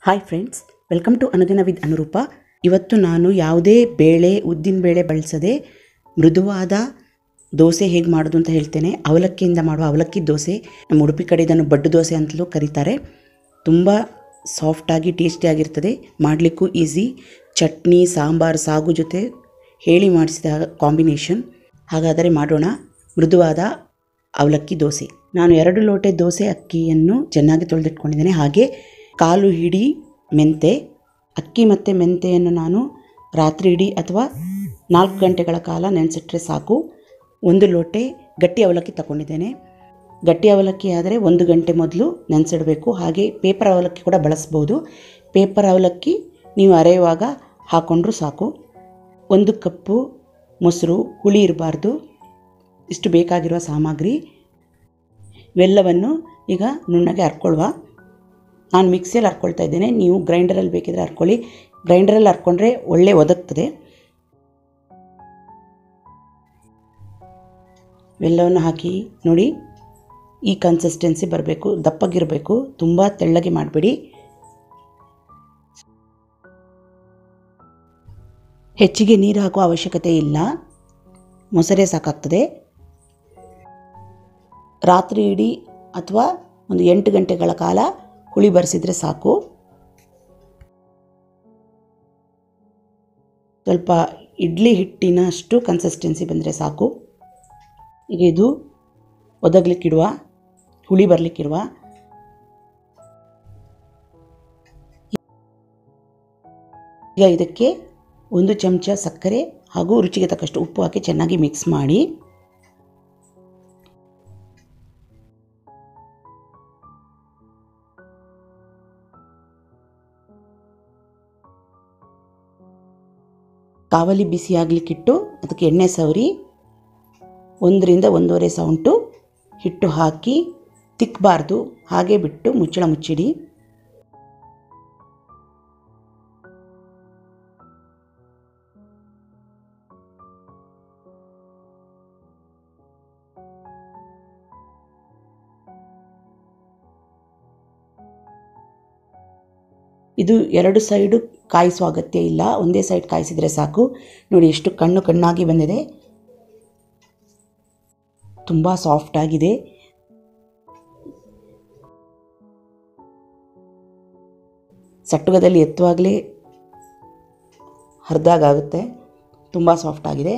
hi friends welcome to Anudina with Anuroopa ಇವತ್ತು ನಾನು ಯಾವುದೇ ಬೇಳೆ ಉದ್ದಿನ ಬೇಳೆ ಬಳಸದೆ ಮೃದುವಾದ ದೋಸೆ ಹೇಗೆ ಮಾಡೋದು ಅಂತ ಹೇಳ್ತೇನೆ ಅವಲಕ್ಕಿಯಿಂದ ಮಾಡುವ ಅವಲಕ್ಕಿ ದೋಸೆ ನಮ್ಮ ಉಡುಪಿ ಕಡೆ ಇದನ್ನು ಬಡ್ಡು ದೋಸೆ ಅಂತಲೂ ಕರೀತಾರೆ ತುಂಬ ಸಾಫ್ಟಾಗಿ ಟೇಸ್ಟಿಯಾಗಿರ್ತದೆ ಮಾಡಲಿಕ್ಕೂ ಈಸಿ ಚಟ್ನಿ ಸಾಂಬಾರು ಸಾಗು ಜೊತೆ ಹೇಳಿ ಮಾಡಿಸಿದ ಕಾಂಬಿನೇಷನ್ ಹಾಗಾದರೆ ಮಾಡೋಣ ಮೃದುವಾದ ಅವಲಕ್ಕಿ ದೋಸೆ ನಾನು ಎರಡು ಲೋಟೆ ದೋಸೆ ಅಕ್ಕಿಯನ್ನು ಚೆನ್ನಾಗಿ ತೊಳೆದಿಟ್ಕೊಂಡಿದ್ದೇನೆ ಹಾಗೆ ಕಾಲು ಹಿಡಿ ಮೆಂತೆ ಅಕ್ಕಿ ಮತ್ತು ಮೆಂತೆಯನ್ನು ನಾನು ರಾತ್ರಿ ಇಡೀ ಅಥವಾ ನಾಲ್ಕು ಗಂಟೆಗಳ ಕಾಲ ನೆನೆಸಿಟ್ರೆ ಸಾಕು ಒಂದು ಲೋಟೆ ಗಟ್ಟಿ ಅವಲಕ್ಕಿ ತಗೊಂಡಿದ್ದೇನೆ ಗಟ್ಟಿ ಅವಲಕ್ಕಿ ಆದರೆ ಒಂದು ಗಂಟೆ ಮೊದಲು ನೆನೆಸಿಡಬೇಕು ಹಾಗೆ ಪೇಪರ್ ಅವಲಕ್ಕಿ ಕೂಡ ಬಳಸ್ಬೋದು ಪೇಪರ್ ಅವಲಕ್ಕಿ ನೀವು ಅರೆಯುವಾಗ ಹಾಕ್ಕೊಂಡ್ರೂ ಸಾಕು ಒಂದು ಕಪ್ಪು ಮೊಸರು ಹುಳಿ ಇರಬಾರ್ದು ಇಷ್ಟು ಬೇಕಾಗಿರುವ ಸಾಮಗ್ರಿ ಇವೆಲ್ಲವನ್ನು ಈಗ ನುಣ್ಣಗೆ ಹರ್ಕೊಳ್ಳುವ ನಾನು ಮಿಕ್ಸಿಯಲ್ಲಿ ಹರ್ಕೊಳ್ತಾ ಇದ್ದೇನೆ ನೀವು ಗ್ರೈಂಡರಲ್ಲಿ ಬೇಕಿದ್ರೆ ಹರ್ಕೊಳ್ಳಿ ಗ್ರೈಂಡರಲ್ಲಿ ಹರ್ಕೊಂಡ್ರೆ ಒಳ್ಳೆ ಒದಗ್ತದೆ ಇವೆಲ್ಲವನ್ನು ಹಾಕಿ ನೋಡಿ ಈ ಕನ್ಸಿಸ್ಟೆನ್ಸಿ ಬರಬೇಕು ದಪ್ಪಗಿರಬೇಕು ತುಂಬ ತೆಳ್ಳಗೆ ಮಾಡಬೇಡಿ ಹೆಚ್ಚಿಗೆ ನೀರು ಹಾಕುವ ಅವಶ್ಯಕತೆ ಇಲ್ಲ ಮೊಸರೆ ಸಾಕಾಗ್ತದೆ ರಾತ್ರಿ ಇಡೀ ಅಥವಾ ಒಂದು ಎಂಟು ಗಂಟೆಗಳ ಕಾಲ ಹುಳಿ ಬರೆಸಿದರೆ ಸಾಕು ಸ್ವಲ್ಪ ಇಡ್ಲಿ ಹಿಟ್ಟಿನಷ್ಟು ಕನ್ಸಿಸ್ಟೆನ್ಸಿ ಬಂದರೆ ಸಾಕು ಈಗ ಇದು ಒದಗ್ಲಿಕ್ಕಿಡುವ ಹುಳಿ ಬರಲಿಕ್ಕಿಡುವ ಈಗ ಇದಕ್ಕೆ ಒಂದು ಚಮಚ ಸಕ್ಕರೆ ಹಾಗೂ ರುಚಿಗೆ ತಕ್ಕಷ್ಟು ಉಪ್ಪು ಹಾಕಿ ಚೆನ್ನಾಗಿ ಮಿಕ್ಸ್ ಮಾಡಿ ಕಾವಲಿ ಬಿಸಿ ಆಗಲಿಕ್ಕಿಟ್ಟು ಅದಕ್ಕೆ ಎಣ್ಣೆ ಸವರಿ ಒಂದರಿಂದ ಒಂದೂವರೆ ಸೌಂಟು ಹಿಟ್ಟು ಹಾಕಿ ತಿಕ್ಕಬಾರ್ದು ಹಾಗೆ ಬಿಟ್ಟು ಮುಚ್ಚಳ ಮುಚ್ಚಿಡಿ ಇದು ಎರಡು ಸೈಡು ಕಾಯಿಸುವ ಅಗತ್ಯ ಇಲ್ಲ ಒಂದೇ ಸೈಡ್ ಕಾಯಿಸಿದರೆ ಸಾಕು ನೋಡಿ ಎಷ್ಟು ಕಣ್ಣು ಕಣ್ಣಾಗಿ ಬಂದಿದೆ ತುಂಬ ಸಾಫ್ಟ್ ಆಗಿದೆ ಸಟ್ಟುಗದಲ್ಲಿ ಎತ್ತುವಾಗಲೇ ಹರಿದಾಗುತ್ತೆ ತುಂಬ ಸಾಫ್ಟ್ ಆಗಿದೆ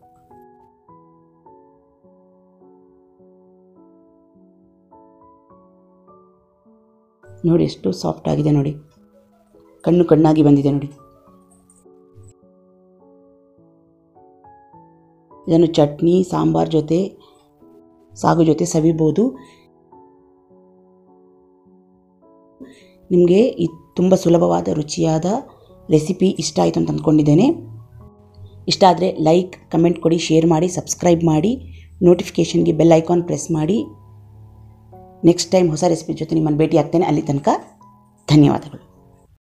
ನೋಡಿ ಎಷ್ಟು ಸಾಫ್ಟ್ ಆಗಿದೆ ನೋಡಿ ಕಣ್ಣು ಕಣ್ಣಾಗಿ ಬಂದಿದೆ ನೋಡಿ ಇದನ್ನು ಚಟ್ನಿ ಸಾಂಬಾರ್ ಜೊತೆ ಸಾಗು ಜೊತೆ ಸವಿಬೋದು ನಿಮಗೆ ಈ ತುಂಬ ಸುಲಭವಾದ ರುಚಿಯಾದ ರೆಸಿಪಿ ಇಷ್ಟ ಆಯಿತು ಅಂತ ಅಂದ್ಕೊಂಡಿದ್ದೇನೆ ಇಷ್ಟ ಆದರೆ ಲೈಕ್ ಕಮೆಂಟ್ ಕೊಡಿ ಶೇರ್ ಮಾಡಿ ಸಬ್ಸ್ಕ್ರೈಬ್ ಮಾಡಿ ನೋಟಿಫಿಕೇಷನ್ಗೆ ಬೆಲ್ ಐಕಾನ್ ಪ್ರೆಸ್ ಮಾಡಿ ನೆಕ್ಸ್ಟ್ ಟೈಮ್ ಹೊಸ ರೆಸಿಪಿ ಜೊತೆ ನಿಮ್ಮನ್ನು ಭೇಟಿ ಆಗ್ತೇನೆ ಅಲ್ಲಿ ತನಕ ಧನ್ಯವಾದಗಳು